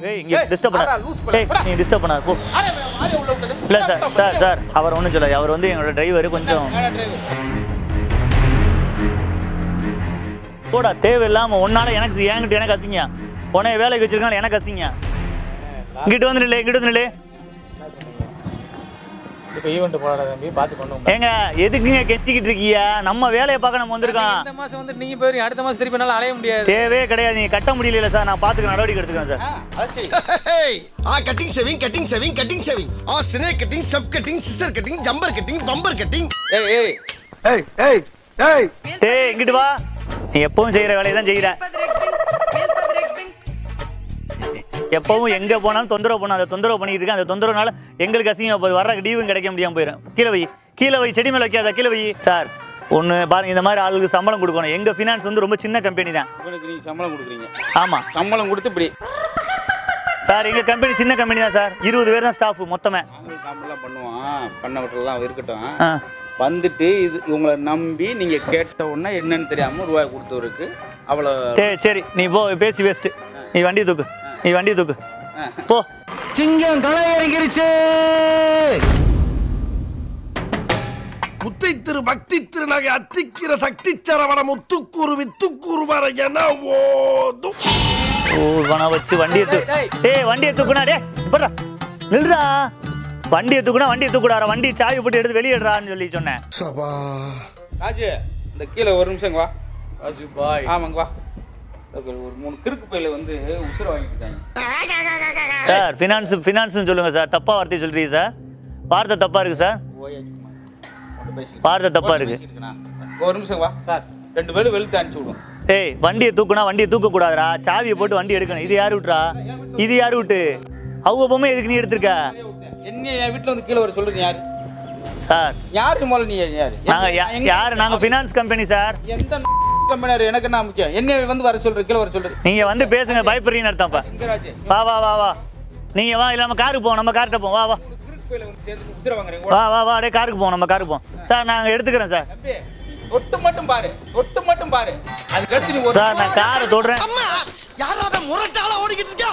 ஏய் இங்க டிஸ்டர்ப் ஆறா, பண்ண லூஸ் பண்ண. ஏய் நீ டிஸ்டர்ப் பண்ணாத போ ஆரே, ஆரே உள்ள விட்டது. இல்ல சார் சார் சார் அவர் ஒன்றும் சொல்ல அவர் வந்து எங்களோட டிரைவர் கொஞ்சம் ஆடா, driver. போடா தேவையில்லாம ஒன்னால எனக்கு என்கிட்ட எனக்கு கத்திங்க உனைய வேலைக்கு வச்சிருக்காங்க எனக்கு கத்திங்க இங்கிட்டு வந்து நில்லு இங்கிட்டு வந்து நில்லு இப்போ ஈவெண்ட் போடாத தம்பி பார்த்து கொண்டு வாங்க. ஏங்க எதுக்குங்க கெஞ்சிக்கிட்டு இருக்கீங்க நம்ம வேலையை பார்க்க நம்ம வந்திருக்கோம் இந்த மாசம் வந்து நீங்க போயிருங்க அடுத்த மாசம் திருப்பி என்னால அலைய முடியாது தேவையே கிடையாது நீங்க கட்ட முடியல சார் நான் பாத்துக்க நடவடிக்கை எடுத்துக்கிறேன் சார் ஆ, அது சரி. Hey, ah, cutting saving, cutting saving, cutting saving. Ah, snake cutting, sub cutting, scissor cutting, jumper cutting, bumper cutting. ஏய், ஏய். Hey, hey, hey. டேய் இங்கிட்டு வா நீ எப்பவும் செய்யற வேலையை தான் செய்யற எப்பவும் எங்க போனாலும் தொந்தரவு பண்ண அந்த தொந்தரவு பண்ணிட்டு இருக்கேன் அந்த தொந்தரவுனால எங்களுக்கு அசிங்கமா போய் வர்ற டீவும் கிடைக்க முடியாம போயிடும் கீழே வை கீழே வை செடி மேல வைக்காத கீழே வை சார் ஒன்று பாருங்க இந்த மாதிரி ஆளுக்கு சம்பளம் கொடுக்கணும் எங்க ஃபினான்ஸ் வந்து ரொம்ப சின்ன கம்பெனி தான் இவனுக்கு நீங்க சம்பளம் கொடுக்குறீங்க ஆமா சம்பளம் கொடுத்து இப்படி சார் எங்க கம்பெனி சின்ன கம்பெனி தான் சார் இருபது பேர் தான் ஸ்டாஃப் மொத்தமே நாங்களும் காமெல்லாம் பண்ணுவோம் பண்ண விட்டுறலாம் இருக்கட்டும் ஆ வந்துட்டு இது இவங்களை நம்பி நீங்க கேட்ட உடனே என்னன்னு தெரியாம ரூபாய் கொடுத்தவருக்கு அவ்வளவு சரி சரி நீ போ பேசி வேஸ்ட் நீ வண்டி தூக்கு நீ வண்டி தூக்கு ஆ. போ சிங்கம் களை இறங்கிருச்சு முத்தை திரு பக்தி திருநகை அத்திக்கிற சக்தி சரவண முத்துக்கூறு வித்துக்கூறு வர என ஓதும் ஓ வன வச்சு வண்டியை தூ ஏய் வண்டியை தூக்குனா டே போடுறா நில்றா வண்டியை தூக்குனா வண்டியை தூக்குடாரா வண்டி சாவி போட்டு எடுத்து வெளியிடுறான்னு சொல்லி சொன்னேன் சபா ராஜு இந்த கீழே ஒரு நிமிஷம் இங்க வா ராஜு பாய் ஆமாங்க வா ஒரு ஒரு மூணு கிறுக்கு பையில வந்து உசுர வாங்கிட்டு இருக்காங்க சார் ஃபினான்ஸ் ஃபினான்ஸ்னு சொல்லுங்க சார் தப்பா வார்த்தை சொல்றீங்க சார் வார்த்தை தப்பா இருக்கு சார் ஓயா சும்மா. உன்கிட்ட பேசிக்கிட்டு. வார்த்தை தப்பா இருக்கு பேசிக்கிட்டுண்ணா. ஒரு நிமிஷம் வா சார் ரெண்டு பேரும் வெளுத்து அனுப்பிச்சு விடும் ஏய் வண்டியை தூக்குனா வண்டியை தூக்க கூடாதுடா சாவியை போட்டு வண்டி எடுக்கணும் இது யாரு விட்டுறா இது யாரு விட்டு அவங்க பொம்மை எதுக்கு நீ எடுத்திருக்க என்ன என் வீட்டுல வந்து கீழே வர சொல்றது யாரு சார் யாரு முதல்ல நீ யாரு நாங்க யா- எங்க- யாரு நாங்க ஃபினான்ஸ் கம்பெனி சார் எந்த கம்பெனி எனக்கு என்ன முக்கியம் என்ன வந்து வர சொல்றது கீழே வர சொல்றது நீங்க வந்து பேசுங்க பயப்படுறீங்கன்னு அர்த்தம்ப்பா எங்க ராஜு வா வா வா வா நீங்க வா இல்லாம காருக்கு போவோம் நம்ம கார்கிட்ட போவோம் வா வா கிறுக்கு பையில வந்து சேர்ந்து உசுர வாங்குறீங்க வா வா வா அப்படியே காருக்கு போவோம் நம்ம காருக்கு போவோம் சார் நாங்க எடுத்துக்கிறேன் சார் தம்பி, தொட்டு மட்டும் பாரு தொட்டு மட்டும் பாரு அதுக்கு அடுத்து நீ ஒரு சார் நான் காரை தொடுறேன் அம்மா யாரா முரட்டால ஓடிக்கிட்டு இருக்கா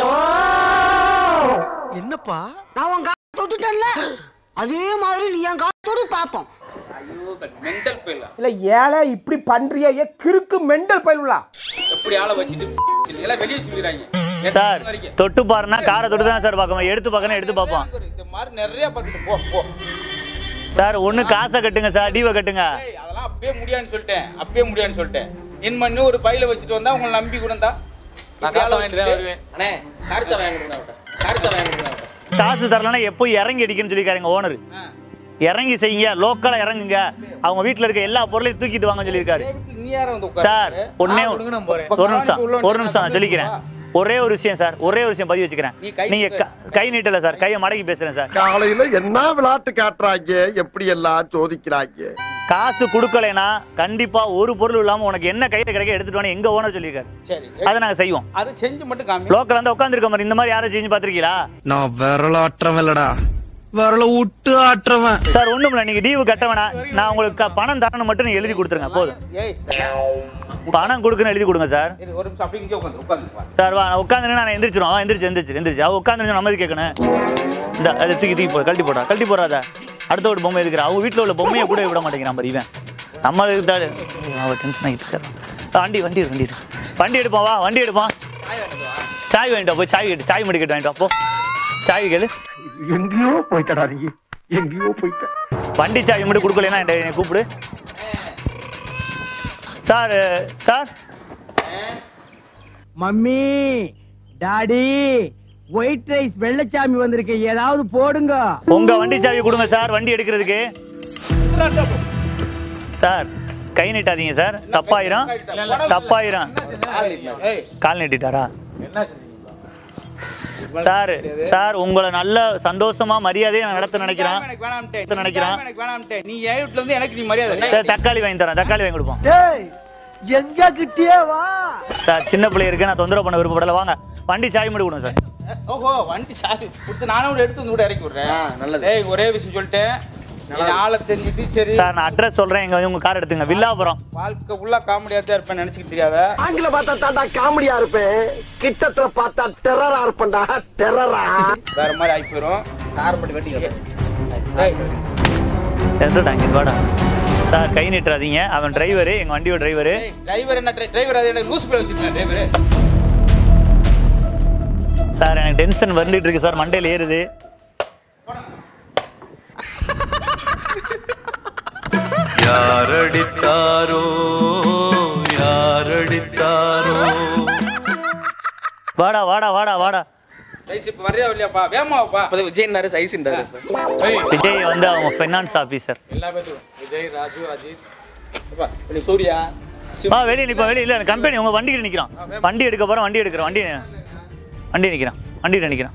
என்னப்பா நான் உன் காலை தொட்டுட்டேன்ல அதே மாதிரி நீ என் காலை தொடு பாப்போம் ஐயோ மென்டல் பையில இல்ல ஏழை இப்படி பண்றியே ஏ கிறுக்கு மெண்டல் பயிலுலா எப்படி ஆளை வச்சுட்டு எல்லாம் வெளியே சொல்லிடுறாங்க சார் தொட்டு பாருன்னா காரை தொட்டு தான் சார் பார்க்கணும் எடுத்து பார்க்கணும் எடுத்து பார்ப்போம் இந்த மாதிரி நிறைய பார்த்துட்டு போ போ சார் ஒண்ணு காசை கட்டுங்க சார் டீவை கட்டுங்க ஏய், அதெல்லாம் அப்பயே முடியாதுன்னு சொல்லிட்டேன் அப்பயே முடியாதுன்னு சொல்லிட்டேன் இன் பண்ணி ஒரு பையில வச்சுட்டு வந்தா உங்களை நம்பி கூட இருந்தா நான் காசை வாங்கிட்டு தான் வருவேன் அண்ணே காரிச்சா வாங்கிடுங்க காரிச்சா வாங்கிடுங்க காசு தரலன்னா எப்போ இறங்கி அடிக்கணும்னு சொல்லியிருக்காருங்க ஓனர் இறங்கி செய்யுங்க லோக்கலா இறங்குங்க அவங்க வீட்ல இருக்க எல்லா பொருளையும் தூக்கிட்டு வாங்கன்னு சொல்லியிருக்காரு நீ யாரும் வந்து உட்காரு சார் ஒன்னே ஆ, கொடுங்க, நான் போறேன். ஒரு நிமிஷம் ஒரு நிமிஷம் நான் சொல்லிக்கிறேன் ஒரே ஒரு விஷயம் சார் ஒரே ஒரு விஷயம் பதிவு வச்சுக்கிறேன் நீ கை நீங்க க- கை நீட்டல சார் கையை மடக்கி பேசுறேன் சார் காலையில என்ன விளையாட்டு காட்டுறாங்க எப்படி எல்லாம் சோதிக்கிறாங்க காசு கொடுக்கலைன்னா கண்டிப்பா ஒரு பொருள் இல்லாம உனக்கு என்ன கையில கிடைக்க எடுத்துட்டு வான்னு எங்க ஓனர் சொல்லியிருக்காரு சரி அதை நாங்க செய்வோம் அது செஞ்சு மட்டும் காமி லோக்கல் வந்து உட்காந்துருக்க மாதிரி இந்த மாதிரி யாரும் செஞ்சு பாத்திருக்கீங்களா நான் விரல ஆட்டுறவன் இல்லடா விரல விட்டு ஆட்டுறவன் சார் ஒண்ணும் இல்ல நீங்க டீவு கட்ட வேணாம் நான் உங்களுக்கு க- பணம் தரணும் மட்டும் நீங்க எழுதி கொடுத்துருங்க போதும் ஏய் பணம் கொடுக்கணும் எழுதி கொடுங்க சார் இரு, ஒரு நிமிஷம் அப்படி இங்கே உட்காந்து உட்காந்து சார் வா நான் உட்காந்துருந்தா நான் எந்திரிச்சிரும் அவன் எந்திரிச்சு எந்திரிச்சு எந்திரிச்சு அவ உட்காந்துருந்து நம்ம கேட்கணும் இந்த அதை தூக்கி தூக்கி போ கழட்டி போடா கழட்டி போடாத அடுத்த ஒரு பொம்மை இருக்கிற அவங்க வீட்டில் உள்ள பொம்மையை கூட விட மாட்டேங்கிறான் பாரு இவன் நம்ம அவன் டென்ஷன் ஆகிட்டு இருக்காரு வண்டி வண்டி எடு, வண்டி எடு. வண்டி எடுப்பான் வா வண்டி எடுப்பான் சாய் வாங்கிட்டு வா, போய் சாய் கேட்டு சாய் முடிக்கிட்டு வாங்கிட்டு வா, போ சாய் கேளு எங்கேயோ போயிட்டடா நீ எங்கேயோ போயிட்ட வண்டி சாவி மட்டும் கொடுக்கலன்னா என்னை என்னை கூப்பிடு sir sir mummy daddy white rice Vellachami வந்திருக்கு ஏதாவது போடுங்க உங்க வண்டி சாவி கொடுங்க சார் வண்டி எடுக்கிறதுக்கு சார் கை நீட்டாதீங்க சார் தப்பாயிரும் தப்பாயிரும் ஏய் கால் நீட்டிட்டாரா என்ன செஞ்சீங்க சார் சார் உங்களை நல்ல சந்தோஷமா மரியாதையை நான் நடத்த நினைக்கிறேன் எனக்கு வேணாம்ட்டே நடத்த நினைக்கிறேன் எனக்கு வேணாம்ட்டே நீ என் வீட்டுல இருந்து எனக்கு நீ மரியாதை சார் தக்காளி வாங்கி தரேன் தக்காளி வாங்கி கொடுப்போம் டேய் எங்க கிட்டே வா சார் சின்ன பிள்ளை இருக்கு நான் தொந்தரவு பண்ண விருப்பப்படல வாங்க வண்டி சாவி மட்டும் கொடுங்க சார் ஓஹோ வண்டி சாவி கொடுத்து நானும் கூட எடுத்து வந்து கூட இறக்கி விடுறேன் நல்லது ஏய் ஒரே விஷயம் சொல்லிட்டேன் நீ ஆளை தெரிஞ்சுட்டு சரி சார் நான் அட்ரஸ் சொல்றேன் எங்க உங்க கார் எடுத்துங்க வில்லாபுரம் வாழ்க்கை ஃபுல்லா காமெடியா தான் இருப்பேன் நினைச்சுக்கிட்டு தெரியாத ஆங்கில பார்த்தா தாண்டா காமெடியா இருப்பேன் கிட்டத்துல பார்த்தா டெரரா இருப்பேன்டா டெரரா வேற மாதிரி ஆகி போயிடும் சார் பட்டி வெட்டி எடுத்துட்டாங்க வாடா சார் கை நீட்டுறாதீங்க அவன் டிரைவரு எங்க வண்டியோட டிரைவரு டிரைவர் என்ன டிரைவர் அது என்ன லூஸ் பேர் வச்சிருக்கேன் டிரைவர் சார் எனக்கு டென்ஷன் வந்துட்டு இருக்கு சார் மண்டையில ஏறுது யாரடித்தாரோ யாரடித்தாரோ வாடா வாடா வாடா வாடா ரைஸ் இப்போ வரையா இல்லையாப்பா வேமாவாப்பா விஜய்னாரு சைஸ்ன்றாரு விஜய் வந்து அவங்க ஃபைனான்ஸ் ஆஃபீஸர் எல்லா பேத்துக்கும் விஜய் ராஜு அஜித் இல்லை சூர்யா வா வெளியே நிப்பா வெளியே இல்லை கம்பெனி உங்க வண்டிக்கு நிக்கிறான் வண்டி எடுக்க போறோம் வண்டி எடுக்கிறோம் வண்டி வண்டி நிக்கிறான் வண்டியில் நிக்கிறான்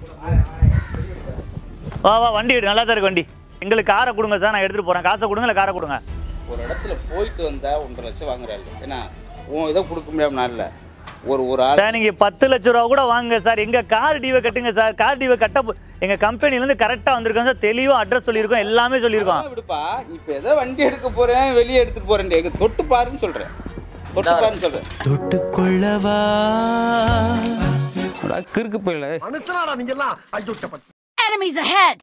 வா வா வண்டி எடு நல்லா தான் இருக்கு வண்டி எங்களுக்கு காரை கொடுங்க சார் நான் எடுத்துட்டு போறேன் காசை கொடுங்க இல்லை காரை கொடுங்க ஒரு இடத்துல போயிட்டு வந்தா ஒன்றரை லட்சம் வாங்குறாரு ஏன்னா உன் இதை கொடுக்க முடியாம நான் இல்லை ஒரு ஒரு ஆள் சார் நீங்க பத்து லட்ச ரூபா கூட வாங்க சார் எங்க கார் டிவை கட்டுங்க சார் கார் டிவை கட்ட போ- எங்க கம்பெனில இருந்து கரெக்டா வந்திருக்கோம் சார் தெளிவா அட்ரஸ் சொல்லியிருக்கோம் எல்லாமே சொல்லியிருக்கோம் அதெல்லாம் விடுப்பா இப்போ ஏதோ வண்டி எடுக்க போறேன் வெளியே எடுத்துட்டு போறேன் எங்க தொட்டு பாருன்னு சொல்றேன் தொட்டு பாருன்னு சொல்றேன் தொட்டுக்கொள்ளவா கிறுக்கு போயில மனுஷனாடா நீங்க எல்லாம் ஐயோ சப்பா Enemies ahead!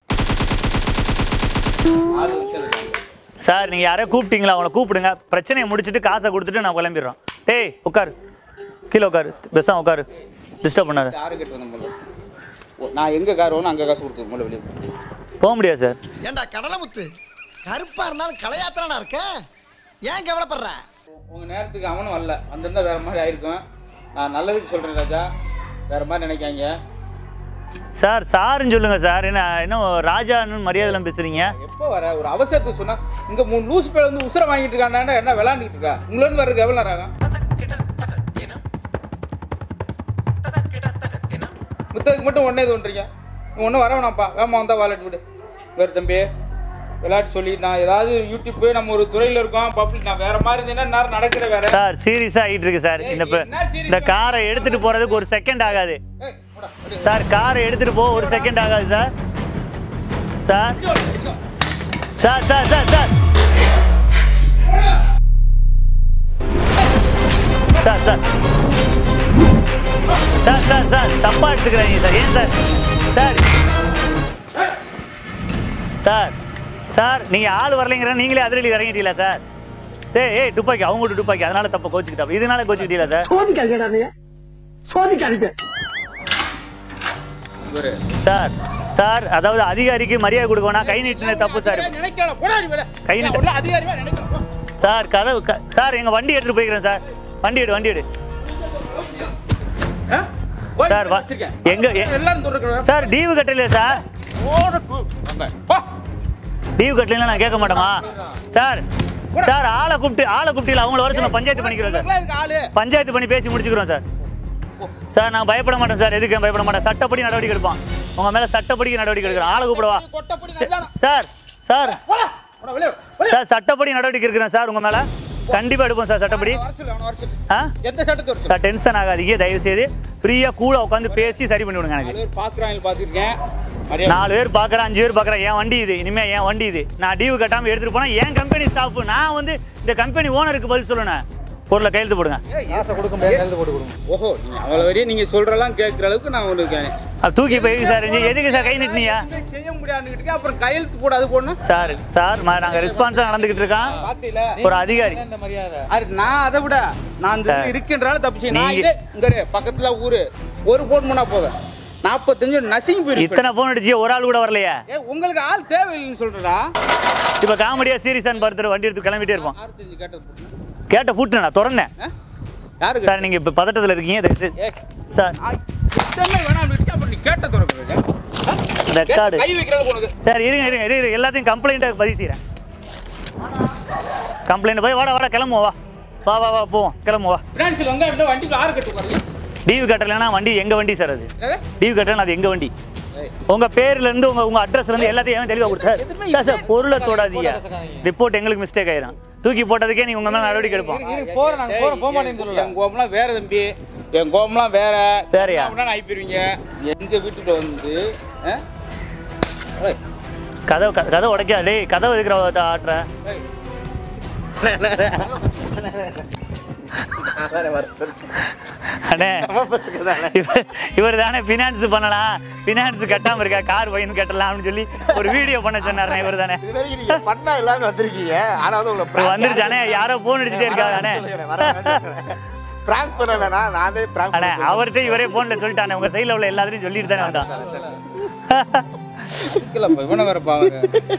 ஆறு நிமிஷம் இருக்காங்க. சார் நீங்க யாரையோ கூப்பிட்டீங்களா அவங்கள கூப்பிடுங்க பிரச்சனையை முடிச்சுட்டு காசை கொடுத்துட்டு நான் கிளம்பிடுறோம் டேய் உட்காரு கீழே உட்காரு பெருசாக உட்காரு டிஸ்டர்ப் பண்ணாத யாரு கேட்டு வந்த முதல்ல ஓ, நான் எங்க கார் வேணும் அங்க காசு கொடுத்து முதல்ல வெளியே போ. போக முடியாது சார் ஏண்டா கடலமுத்து கருப்பா இருந்தாலும் கலையாத்திரனா இருக்க ஏன் கவலைப்படுற உங்க நேரத்துக்கு அவனும் வரல வந்திருந்தா வேற மாதிரி ஆயிருக்கும் நான் நல்லதுக்கு சொல்றேன் ராஜா வேற மாதிரி நினைக்காங்க சார் சாருன்னு சொல்லுங்க சார் என்ன இன்னும் ராஜான்னு மரியாதைலாம் பேசுறீங்க எப்போ வர ஒரு அவசரத்துக்கு சொன்னா இங்க மூணு லூஸ் பேர் வந்து உசுர வாங்கிட்டு இருக்காண்டா என்ன விளாண்டுட்டு இருக்கா உங்களை இருந்து வர்றதுக்கு எவ்வளவு நேரம் ஆகும் முத்ததுக்கு மட்டும் ஒன்னே தோன்றீங்க நீ ஒன்றும் வர வேணாம்ப்பா வேமா வந்தா வாலட் விடு வேறு தம்பி விளையாட்டு சொல்லி நான் ஏதாவது யூடியூப் நம்ம ஒரு துறையில இருக்கோம் பப்ளிக் நான் வேற மாதிரி இருந்தேன்னா நேரம் நடக்கிற வேற சார் சீரியஸா ஆகிட்டு இருக்கு சார் இந்த ப- என்ன serious இந்த காரை எடுத்துட்டு போறதுக்கு ஒரு செகண்ட் ஆகாது ஏய், போடா, வெளியே. சார் காரை எடுத்துட்டு போக ஒரு செகண்ட் ஆகாது sir sir sir sir sir sir sir sir sir sir sir தப்பா எடுத்துக்கிறாங்க சார் ஏன் சார் சார் சார் சார் நீங்க ஆள் வரலைங்கிற நீங்களே அதிரடி இறங்கிட்டீங்களா சார் ஏய் ஏய் துப்பாக்கி அவங்க வீட்டு துப்பாக்கி அதனால தப்பா கோச்சுக்கிட்டா இதனால கோச்சுக்கிட்டீங்களா சார் சோதிக்காதீங்கடா நீ சோதிக்காதீங்க இவரு சார் சார் அதாவது அதிகாரிக்கு மரியாதை கொடுக்கணும் கை நீட்டின தப்பு சார் நினைக்கல போடா நீ வெளியே. கை நான் நீட்டு. உள்ள அதிகாரியா நினைக்கிறேன் போ. சார் கதவு க- சார் எங்க வண்டி எடுத்துட்டு போய்க்கிறேன் சார் வண்டி எடு வண்டி எடு ஆ? போய் சார், வா- வச்சிருக்கேன். எங்க- எ- எல்லாரும் துறக்கிறேன் சார் டியூ கட்டலையா சார் போ டியூ கட்டலாம் நான் கேட்க மாட்டோமா சார் சார் ஆளை கூப்பிட்டு ஆளை கூப்பிட்டு அவங்கள வர சொன்ன பஞ்சாயத்து பண்ணிக்கிறோம் சார் உங்களுக்குலாம் இதுக்கு ஆளு பஞ்சாயத்து பண்ணி பேசி முடிச்சுக்கிறோம் சார் சார் நான் பயப்பட மாட்டேன் சார் எதுக்கு பயப்பட மாட்டேன் சட்டப்படி நடவடிக்கை எடுப்பான் உங்க மேல சட்டப்படி நடவடிக்கை எடுக்கிறேன் ஆளை கூப்பிடவா கொட்டப்படி சே- நல்லானா. சார் சார் போடா போடா வெளியே வெளியே சார் சட்டப்படி நடவடிக்கை இருக்கிறேன் சார் உங்க மேல கண்டிப்பா எடுப்போம் சார் சட்டப்படி வர சொல்லு அவனை வர சொல்லு ஆ எந்த சட்டத்தை வர சொல்லு சார் டென்ஷன் ஆகாதீங்க தயவு செய்து ஃப்ரீயா கூட உட்காந்து பேசி சரி பண்ணி விடுங்க நாலு எனக்கு பேர் பாக்குறாங்க பாத்துருக்கேன் மரியாதை நாலு பேர் பார்க்குறேன் அஞ்சு பேர் பார்க்குறேன் என் வண்டி இது இனிமே என் வண்டி இது நான் டியூ கட்டாம எடுத்துட்டு போனா என் கம்பெனி ஸ்டாஃப் நான் வந்து இந்த கம்பெனி ஓனருக்கு பதில் சொல்லணும் பொருளை கையெழுத்து போடுங்க காசை கொடுக்க முடியாது கையெழுத்து போட்டு கொடுங்க ஓஹோ நீங்க அவ்வளவு வரையும் நீங்க சொல்றதெல்லாம் கேட்கற அளவுக்கு நான் உங்களுக்கு அது தூக்கி போய் சார் இங்க எதுக்கு சார் கை நீட்டினீங்க எதுவுமே செய்ய முடியாதுன்னு அப்புறம் கையெழுத்து போட அது போடணும் சார் சார் ம- நாங்க ரெஸ்பான்ஸா நடந்துகிட்டு இருக்கோம் பாத்தீங்களா ஒரு அதிகாரி இந்த மரியாதை அது நான் அதை விட நான் இந்த சார். இதுல இருக்கின்றால தப்பிச்சு நான் நீங்க- இதே இங்க இரு, பக்கத்துல ஊரு ஒரு போன் பண்ணா போதும் நாற்பத்தஞ்சு நசிங் போயிருக்கு இத்தனை போன் அடிச்சு ஒரு ஆள் கூட வரலையே ஏ உங்களுக்கு ஆள் தேவையில்லைன்னு சொல்றடா இப்ப காமெடியா சீரியஸான் பார்த்துட்டு வண்டி எடுத்து கிளம்பிட்டே இருப்போம் ஆறுத்தஞ்சு கேட்டது போட்டுனா. கேட்ட பூட்டு நான் திறந்தேன் ஆ? யாருக்கு சார் நீங்க இப்ப பதட்டத்துல இருக்கீங்க தயவு செய்து- ஏ, சார் ஆ, சுத்தமே வேணாம் விட்டுட்டு அப்புறம் நீ கேட்ட திறக்கிறது ஆ? ரெக்கார்டு கை வைக்கிறது உனக்கு சார் இருங்க இருங்க இருங்க இருங்க. எல்லாத்தையும் கம்ப்ளைண்ட்டாக பதிவு செய்கிறேன் கம்ப்ளைண்ட் போய் வாடா வாடா கிளம்புவோம் வா வா வா வா போவோம் கிளம்புவோம் வா பினான்சியல் வந்தா எப்படி வண்டிக்குள்ள ஆறு கட்டு போறது டிவி கட்டலைன்னா வண்டி எங்க வண்டி சார் அது என்னது? டிவி கட்டலன்னா அது எங்க வண்டி ஏய். உங்க பேர்ல இருந்து உங்க உங்க அட்ரஸ்ல இருந்து எல்லாத்தையும் ஏன் தெளிவா கொடுத்தாரு எதுவுமே சார் சார் பொருளை தொடாதீங்க சகாதீங்க. ரிப்போர்ட் எங்களுக்கு மிஸ்டேக் ஆயிரும் தூக்கி போட்டதுக்கே நீங்க உங்க மேல நடவடிக்கை எடுப்போம் இருக்கு போறேன் நாங்க போறோம் போக மாட்டேன்னு சொல்லல என் கோபம்லாம் வேற தம்பி என் கோபம்லாம் வேற வேறயா? அப்படின்னா அனுப்பிடுவீங்க எங்க வீட்டுக்கு வந்து ஆ? ஏய், கதவு க- கதவு உடைக்கா டேய் கதவு இருக்கிற ஆட்டுற அண்ணே இவர் இவர் தானே ஃபினான்ஸ் பண்ணலாம் ஃபினான்ஸ் கட்டாம இருக்கா கார் பையன் கட்டலாம்னு சொல்லி ஒரு வீடியோ பண்ண சொன்னாருண்ணே இவர் தானே பண்ணா எல்லாரும் வந்திருக்கீங்க ஆனா வந்து உங்களை வந்துருச்சானே யாரோ போன் அடிச்சுட்டே இருக்காங்கண்ணே பிராங்க் பண்ண வேணாம் நானே பிராங்க் அண்ணே அவர்கிட்ட இவரே போன்ல சொல்லிட்டானே உங்க சைடுல உள்ள எல்லாத்தையும் சொல்லிட்டு தானே வந்தான் சிக்கலப்பா இவனை வேற பாவங்க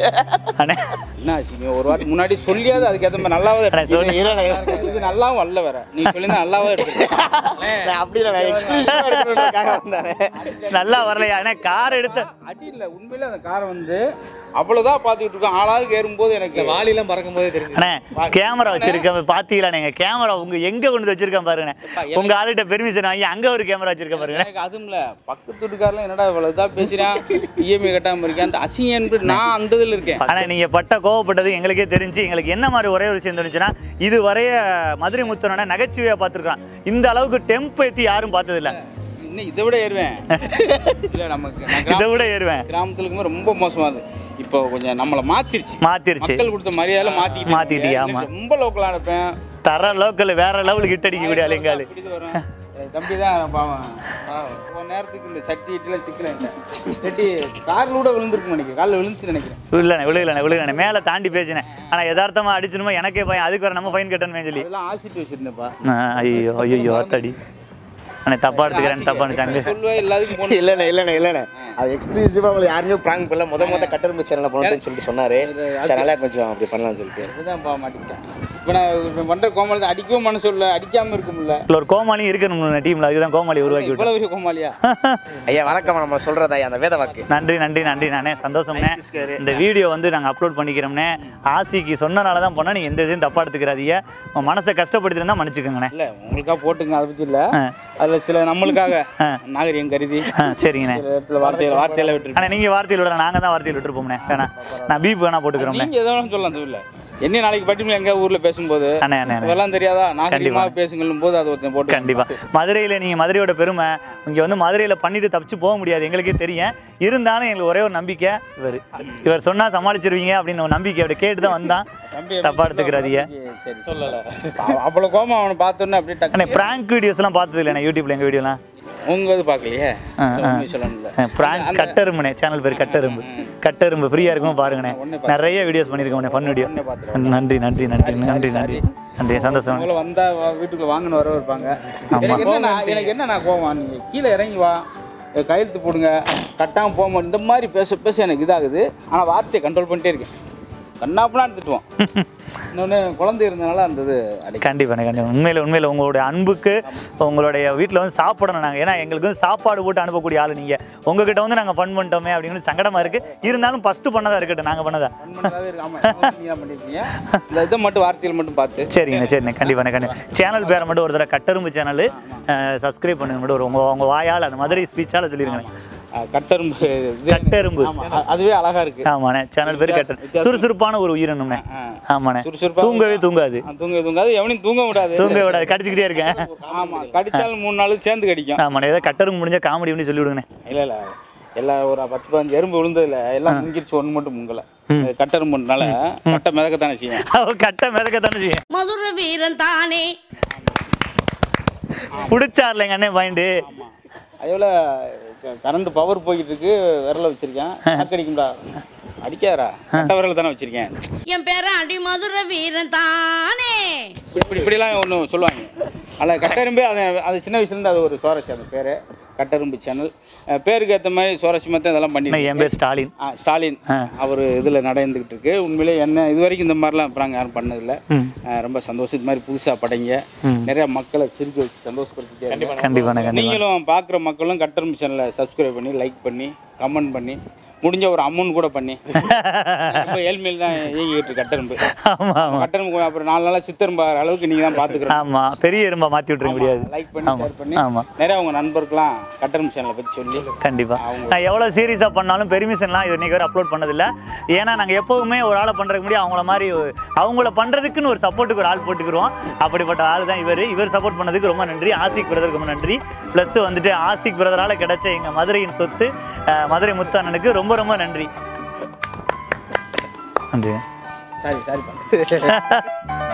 அண்ணே என்ன ஆச்சு ஒரு வாட்டி முன்னாடி சொல்லியாவது அதுக்கேற்ற மாதிரி நல்லாவது அண்ணே, சொல்லு. இது நல்லாவும் வரல வேற நீ சொல்லியிருந்தா நல்லாவே எடுத்து அப்படி இல்லை எக்ஸ்க்ளூசிவா எடுக்கணுன்றதுக்காக வந்தானே நல்லா வரலையா அண்ணே கார் எடுத்த அடி இல்ல உண்மையில அந்த காரை வந்து அவ்வளவுதான் பாத்துக்கிட்டு இருக்கோம் ஆளாளுக்கு ஏறும்போது எனக்கு வாலிலாம் பறக்கும் போதே தெரிஞ்சு அண்ணே கேமரா வச்சிருக்க பாத்தீங்களா நீங்க கேமரா உங்க எங்க கொண்டு வந்து வச்சிருக்கேன் பாருங்க உங்க ஆளுகிட்ட பெர்மிஷன் வாங்கி அங்க ஒரு கேமரா வச்சிருக்க பாருங்க எனக்கு அதுவும் இல்ல பக்கத்து வீட்டுக்காரெல்லாம் என்னடா இவ்வளவு இதா பேசுறான் இஎம்ஐ கட்டாம இருக்கேன் அந்த அசிங்கம் என்று நான் அந்த இதுல இருக்கேன் ஆனா நீங்க பட்ட கோவப்பட்டது எங்களுக்கே தெரிஞ்சு எங்களுக்கு என்ன மாதிரி ஒரே ஒரு விஷயம் தோணுச்சுன்னா இது வரைய மதுரை முத்தனோட நகைச்சுவையா பார்த்திருக்கான் இந்த அளவுக்கு டெம்ப் ஏத்தி யாரும் பார்த்தது இல்ல இன்னும் இதை விட ஏறுவேன் இல்ல நமக்கு நான் இதை கிராம- விட ஏறுவேன் கிராமத்துல இருக்கும்போது ரொம்ப மோசமானது இப்போ கொஞ்சம் நம்மளை மாத்திருச்சு மாத்திருச்சு மக்கள் கொடுத்த மரியாதை மாத்திக்கிட்டு மாத்திட்டியா, இருக்காங்க. ஆமா. ரொம்ப லோக்கலா இருப்பேன் தர லோக்கல் வேற லெவலுக்கு ஹிட் அடிக்க கூடிய எங்காலு அப்படி இது வரும். என் தம்பி தான் பாவம் பாவம். ஒரு நேரத்துக்கு இந்த சட்டி இட்டிலாம் சிக்கல சட்டி கார்ல கூட விழுந்துருக்கு நினைக்கிறேன் காலில் விழுந்துச்சு நினைக்கிறேன் இல்லண்ணே விழுகலண்ணே விழுகலண்ணே மேல தாண்டி பேசினேன் ஆனா யதார்த்தமா அடிச்சிருமோ எனக்கே பயம் அதுக்கு வேற நம்ம ஃபைன் கட்டணுமே சொல்லி அதெல்லாம் ஆசிட்டு வச்சிருந்தேன்ப்பா ஆ, ஐயோ ஐயோ அத்தடி அண்ணே தப்பா எடுத்துக்கிறேன் தப்பா நினைச்சாங்க சொல்லுவா எல்லாத்துக்கும் போன இல்லண்ணே இல்லண்ணே இல்லண்ணே அது எக்ஸ்க்ளூசிவா உங்களை யாருமே பிராங்க் பண்ணல முத முத கட்டரும்பு சேனல்ல போனோம்னு சொல்லிட்டு சொன்னாரு சரி நல்லா கொஞ்சம் அப்படி பண்ணலாம்னு சொல்லிட்டு இதுதான் பா மாட்டிக்கிட்டேன் இப்போ நான் இப்ப பண்ற கோமாளி அடிக்கவும் மனசு இல்ல அடிக்காம இருக்க முடியல இல்ல ஒரு கோமாளியும் இருக்கணும் டீம்ல அதுதான் கோமாளி உருவாக்கி விட்டோம் இவ்வளவு பெரிய கோமாளியா ஐயா வணக்கம் நம்ம சொல்றதா ஐயா அந்த வேத வாக்கு நன்றி நன்றி நன்றி நானே சந்தோஷம்ண்ணே இந்த வீடியோ வந்து நாங்கள் அப்லோட் பண்ணிக்கிறோம்னே ஆசிக்கு சொன்னனால தான் பண்ணோம் நீங்கள் எந்த இதையும் தப்பாக எடுத்துக்கிறாதீங்க உங்கள் மனசை கஷ்டப்படுத்திருந்தா மன்னிச்சுக்கோங்கண்ணே இல்ல உங்களுக்கா போட்டுங்க அதை பத்தி இல்ல ஆ. அதுல சில நம்மளுக்காக ஆ. நாகரிகம் கருதி ஆ சரிங்கண்ணே சில இடத்துல வார்த்தையில வார்த்தையில விட்டு அண்ணா நீங்கள் வார்த்தையில் விடுற நாங்கள் தான் வார்த்தையில் விட்டுருப்போம்ண்ணே வேணா நான் பீப் வேணா போட்டுக்கிறோம்ண்ணே நீங்க எதோ ஒண்ணு சொல்லலாம் சொல்ல என்ன நாளைக்கு பட்டிமல எங்க ஊர்ல பேசும்போது அண்ணே அண்ணே அண்ணே. இதெல்லாம் தெரியாதா நாகரிகமா கண்டிப்பா. பேசுங்களும் போது அது ஒருத்தன் போட்டு கண்டிப்பா மதுரையில் நீங்கள் மதுரையோட பெருமை இங்கே வந்து மதுரையில் பண்ணிட்டு தப்பிச்சு போக முடியாது எங்களுக்கே தெரியும் இருந்தாலும் எங்களுக்கு ஒரே ஒரு நம்பிக்கை இவர் இவர் சொன்னால் சமாளிச்சிருவீங்க அப்படின்னு ஒரு நம்பிக்கை அப்படி கேட்டு தான் வந்தான் தம்பி தப்பா எடுத்துக்கிறாதீங்க சரி சொல்லல அவ்வளவு கோபம் அவனை பார்த்தோன்னே அப்படியே அண்ணே டக்கு ப்ராங்க் வீடியோஸ்லாம் பார்த்தது இல்லைண்ணே யூடியூப்ல எங்கள் வீடியோலாம் உங்க இது பார்க்கலையே ஆ, ஆ. உண்மை சொல்லணும்ல பிராங்க் கட்டெரும்புண்ணே சேனல் பேர் கட்டெரும்பு கட்டெரும்பு ஃப்ரீயா இருக்கும் பாருங்கண்ணே ஒண்ணே நிறைய வீடியோஸ் பண்ணியிருக்கோம் ஃபன் வீடியோ உடனே பார்த்துருவேன் நன்றி நன்றி நன்றி நன்றி நன்றி நன்றி சந்தோஷம் உங்களை வந்தா வா- வீட்டுக்குள்ள வாங்கன்னு வர இருப்பாங்க எனக்கு என்ன எனக்கு என்ன நான் கோவம் நீங்க கீழே இறங்கி வா என் கையெழுத்து போடுங்க கட்டாம போக மாட்டேன் இந்த மாதிரி பேச பேச எனக்கு இதாகுது ஆனா வார்த்தையை கண்ட்ரோல் பண்ணிட்டே இருக்கேன் கண்ணாப்பெல்லாம் திட்டுவோம் இன்னொன்று குழந்தை இருந்தனால அந்த இது அடி கண்டிப்பாண்ணே கண்டிப்பா உண்மையில உண்மையில உங்களுடைய அன்புக்கு உங்களுடைய வீட்டில் வந்து சாப்பிடணும் நாங்கள் ஏன்னா எங்களுக்கு வந்து சாப்பாடு போட்டு அனுப்பக்கூடிய ஆள் நீங்கள் உங்ககிட்ட வந்து நாங்கள் ஃபன் பண்ணிட்டோமே அப்படின்னு சங்கடமா இருக்கு இருந்தாலும் ஃபர்ஸ்ட் பண்ணதா இருக்கட்டும் நாங்கள் பண்ணதா fun பண்றதாவே இருக்கு. ஆமா, நீங்க தான் பண்ணிருக்கீங்க இந்த இதை மட்டும் வார்த்தையில் மட்டும் பார்த்து சரிங்கண்ணே சரிண்ணே கண்டிப்பாண்ணே கண்டிப்பா சேனல் பேரை மட்டும் ஒரு தடவை கட்டெரும்பு சேனல் சப்ஸ்கிரைப் பண்ணுங்க மட்டும் ஒரு உங்க உங்க வாயால் அந்த மதுரை ஸ்பீச்சால் சொல்லிருங்க ஆ, கட்டெரும்பு இது- கட்டெரும்பு ஆமா, அ- அதுவே அழகா இருக்கு ஆமாண்ணே சேனல் பேர் கட்டர் சுறுசுறுப்பான ஒரு உயிரினம்ண்ணே ஆ. ஆமாண்ணே சுறுசுறுப்பா தூங்கவே தூங்காது ஆ, தூங்க தூங்காது எவனையும் தூங்க விடாது தூங்க விடாது கடிச்சுக்கிட்டே இருக்கேன் ஆமா கடிச்சாலும் மூணு நாள் சேர்ந்து கடிக்கும் ஆமாண்ணே ஏதோ கட்டரும் முடிஞ்ச காமெடி பண்ணி சொல்லி விடுங்கண்ணே இல்ல இல்ல எல்லா ஒரு பத்து பதினஞ்சு எறும்பு விழுந்ததுல எல்லாம் முங்கிருச்சு ஒண்ணு மட்டும் முங்கல கட்டெரும்புனால கட்டை மிதக்கத்தானே செய்யும் அவ கட்ட மிதக்க தானே செய்யும் மதுர வீரன் தானே பிடிச்சார்ல எங்க அண்ணன் பாயிண்ட் அதேபோல கரண்ட் பவர் போய்கிட்டு இருக்கு விரல வச்சிருக்கேன் அடிக்கும்டா அடிக்காதடா கட்ட விரல தானே வச்சிருக்கேன் என் பேராண்டி மதுர வீரன் தானே இப்படி இப்படி இப்படிலாம் ஒன்று சொல்லுவாங்க அதில் கட்டெரும்பே அது அது சின்ன வயசுலேருந்து அது ஒரு சுவாரஸ்யம் அந்த பேர் கட்டெரும்பு சேனல் பேருக்கு ஏற்ற மாதிரி சுவாரஸ்யமாக தான் இதெல்லாம் பண்ணி என் பேர் ஸ்டாலின் ஆ, ஸ்டாலின் ஆ. அவர் இதில் நடந்துக்கிட்டு இருக்கு உண்மையிலே என்ன இது வரைக்கும் இந்த மாதிரிலாம் அப்புறம் யாரும் பண்ணதில்லை ம். ஆ, ரொம்ப சந்தோஷம் இது மாதிரி புதுசாக படைங்க ம். நிறைய மக்களை சிரிக்க வச்சு சந்தோஷப்படுத்திட்டே இருங்க. கண்டிப்பாண்ணே கண்டிப்பா நீங்களும் பார்க்குற மக்களும் கட்டெரும்பு சேனலை சப்ஸ்கிரைப் பண்ணி லைக் பண்ணி கமெண்ட் பண்ணி முடிஞ்ச ஒரு அமௌண்ட் கூட பண்ணி இப்போ ஏழ்மையில் தான் இயங்கிட்டு இருக்கு கட்டெரும்பு ஆமா ஆமா கட்டெரும்பு அப்புறம் நாலு நாளாக சித்தரும்பு ஆகிற அளவுக்கு நீங்கள் தான் பார்த்துக்கிறோம் ஆமா பெரிய எறும்பா மாத்தி விட்டுற முடியாது லைக் பண்ணி ஆமா ஷேர் பண்ணி ஆமா நிறைய உங்க நண்பருக்குலாம் கட்டணம் சேனலை பத்தி சொல்லி கண்டிப்பா நான் எவ்வளவு சீரியஸா பண்ணாலும் பெர்மிஷன்லாம் இது இன்னைக்கு வரை அப்லோட் பண்ணதில்ல ஏன்னா நாங்க எப்பவுமே ஒரு ஆளை பண்றதுக்கு முடியும் அவங்கள மாதிரி ஒரு- அவங்கள பண்றதுக்குன்னு ஒரு சப்போர்ட்டுக்கு ஒரு ஆள் போட்டுக்கிறோம் அப்படிப்பட்ட ஆள் தான் இவர் இவர் சப்போர்ட் பண்ணதுக்கு ரொம்ப நன்றி ஆசிக் பிரதருக்கு ரொம்ப நன்றி ப்ளஸ் வந்துட்டு ஆசிக் பிரதரால கிடைச்ச எங்க மதுரையின் சொத்து அஹ், மதுரை முத்து அண்ணனுக்கு ரொம்ப ரொம்ப நன்றி நன்றி சாரி சாரி பண்ண